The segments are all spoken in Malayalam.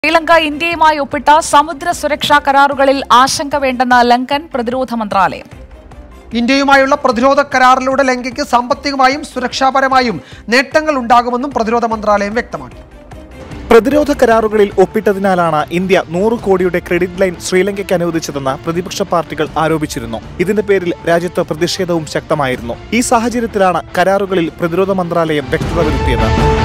ശ്രീലങ്ക ഇന്ത്യയുമായി ഒപ്പിട്ട സമുദ്ര സുരക്ഷാ കരാറുകളിൽ ആശങ്ക വേണ്ടെന്ന് ലങ്കൻ പ്രതിരോധ മന്ത്രാലയം ഇന്ത്യയുമായുള്ള പ്രതിരോധ കരാറിലൂടെ ലങ്കയ്ക്ക് സാമ്പത്തികമായും സുരക്ഷാപരമായും നേട്ടങ്ങൾ ഉണ്ടാകുമെന്നും പ്രതിരോധ മന്ത്രാലയം വ്യക്തമാക്കി പ്രതിരോധ കരാറുകളിൽ ഒപ്പിട്ടതിനാലാണ് ഇന്ത്യ നൂറ് കോടിയുടെ ക്രെഡിറ്റ് ലൈൻ ശ്രീലങ്കയ്ക്ക് അനുവദിച്ചതെന്ന് പ്രതിപക്ഷ പാർട്ടികൾ ആരോപിച്ചിരുന്നു ഇതിന്റെ പേരിൽ രാജ്യത്ത് പ്രതിഷേധവും ശക്തമായിരുന്നു ഈ സാഹചര്യത്തിലാണ് കരാറുകളിൽ പ്രതിരോധ മന്ത്രാലയം വ്യക്തത വരുത്തിയത്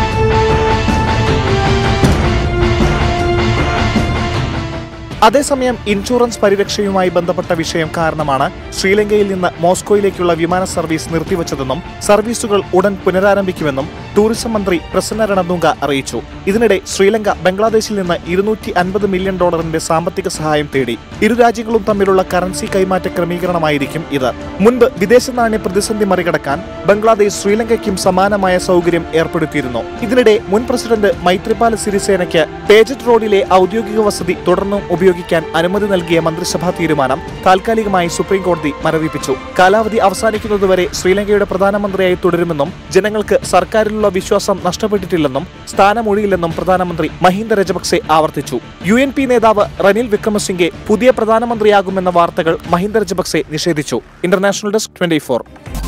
അതേസമയം ഇൻഷുറൻസ് പരിരക്ഷയുമായി ബന്ധപ്പെട്ട വിഷയം കാരണമാണ് ശ്രീലങ്കയിൽ നിന്ന് മോസ്കോയിലേക്കുള്ള വിമാന സർവീസ് നിർത്തിവച്ചതെന്നും സർവീസുകൾ ഉടൻ പുനരാരംഭിക്കുമെന്നും ടൂറിസം മന്ത്രി പ്രസന്ന രണദുങ്ക അറിയിച്ചു ഇതിനിടെ ശ്രീലങ്ക ബംഗ്ലാദേശിൽ നിന്ന് ഇരുന്നൂറ്റി അൻപത് മില്യൺ ഡോളറിന്റെ സാമ്പത്തിക സഹായം തേടി ഇരു രാജ്യങ്ങളും തമ്മിലുള്ള കറൻസി കൈമാറ്റ ക്രമീകരണമായിരിക്കും ഇത് മുൻപ് വിദേശ നാണ്യ പ്രതിസന്ധി മറികടക്കാൻ ബംഗ്ലാദേശ് ശ്രീലങ്കയ്ക്കും സമാനമായ സൗകര്യം ഏർപ്പെടുത്തിയിരുന്നു ഇതിനിടെ മുൻ പ്രസിഡന്റ് മൈത്രിപാല സിരിസേനയ്ക്ക് പേജറ്റ് റോഡിലെ ഔദ്യോഗിക വസതി തുടർന്നും ഉപയോഗിക്കാൻ അനുമതി നൽകിയ മന്ത്രിസഭാ തീരുമാനം താൽക്കാലികമായി സുപ്രീം കോടതി മരവിപ്പിച്ചു കാലാവധി അവസാനിക്കുന്നതുവരെ ശ്രീലങ്കയുടെ പ്രധാനമന്ത്രിയായി തുടരുമെന്നും ജനങ്ങൾക്ക് സർക്കാരിലുള്ള വിശ്വാസം നഷ്ടപ്പെട്ടിട്ടില്ലെന്നും സ്ഥാനമൊഴിയില്ലെന്നും പ്രധാനമന്ത്രി മഹിന്ദ രജപക്സെ ആവർത്തിച്ചു യു എൻ പി നേതാവ് റനിൽ വിക്രമസിംഗെ പുതിയ പ്രധാനമന്ത്രിയാകുമെന്ന വാർത്തകൾ മഹിന്ദ രജപക്സെ നിഷേധിച്ചു ഇന്റർനാഷണൽ ഡെസ്ക് ട്വന്റി